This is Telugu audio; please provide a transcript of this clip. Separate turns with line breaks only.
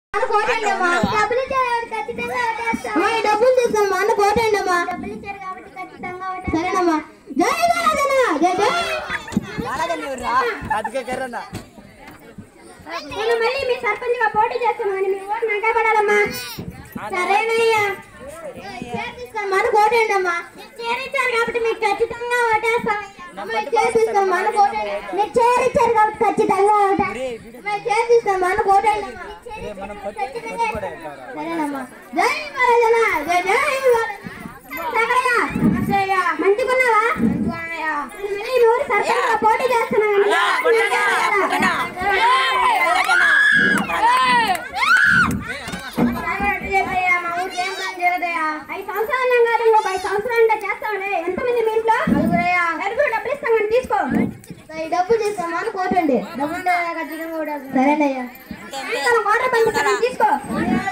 అన్న కోటండి అమ్మా
డబ్బులు ఇచ్చారు కాబట్టి ఖచ్చితంగా ఓటేస్తాం
అమ్మా ఈ డబ్బులు తీసుకోమ్మా అన్న కోటండి అమ్మా
డబ్బులు ఇచ్చారు కాబట్టి ఖచ్చితంగా ఓటేస్తాం
సరేనమ్మా జై బాలాజన జై జై
అందుకే కర్రన్నా
నేను మళ్ళీ మీ సర్పంచ్ గా పోటీ చేస్తాను కానీ మీ ఓటు నాకే పడాలమ్మా
సరేనయ్యా మన కోటండి అమ్మా
చేరించారు కాబట్టి మీకు ఖచ్చితంగా ఓటేస్తాం
అమ్మాయి చేసిస్తాం మన కోటండి
మీరు చేరించారు కాబట్టి ఖచ్చితంగా ఓటేస్తాం
అమ్మాయి చేసిస్తాం మన కోటండి అమ్మా
మనం కొట్టి కొట్టి కూడా వెళ్తారా
సరేనమ్మా జై బాలాజన జై జై
సాగరయ్య, మంచిగున్నావా నేను మళ్ళీ మీ ఊరు సర్పంచ్ గా పోటీ చేస్తున్నాను ఐదు సంవత్సరాలు ఉన్నాం కాదు ఇంకొక ఐదు సంవత్సరాలు ఉంటే చేస్తాంలే ఎంతమంది మీ ఇంట్లో
నలుగురయ్యా
నలుగురు డబ్బులు ఇస్తాం కానీ తీసుకో
ఈ డబ్బులు తీస్తాం మన కోటండి
డబ్బులు ఖచ్చితంగా కూడా
సరేనయ్యా
వాటర్ పంపిస్తాను తీసుకో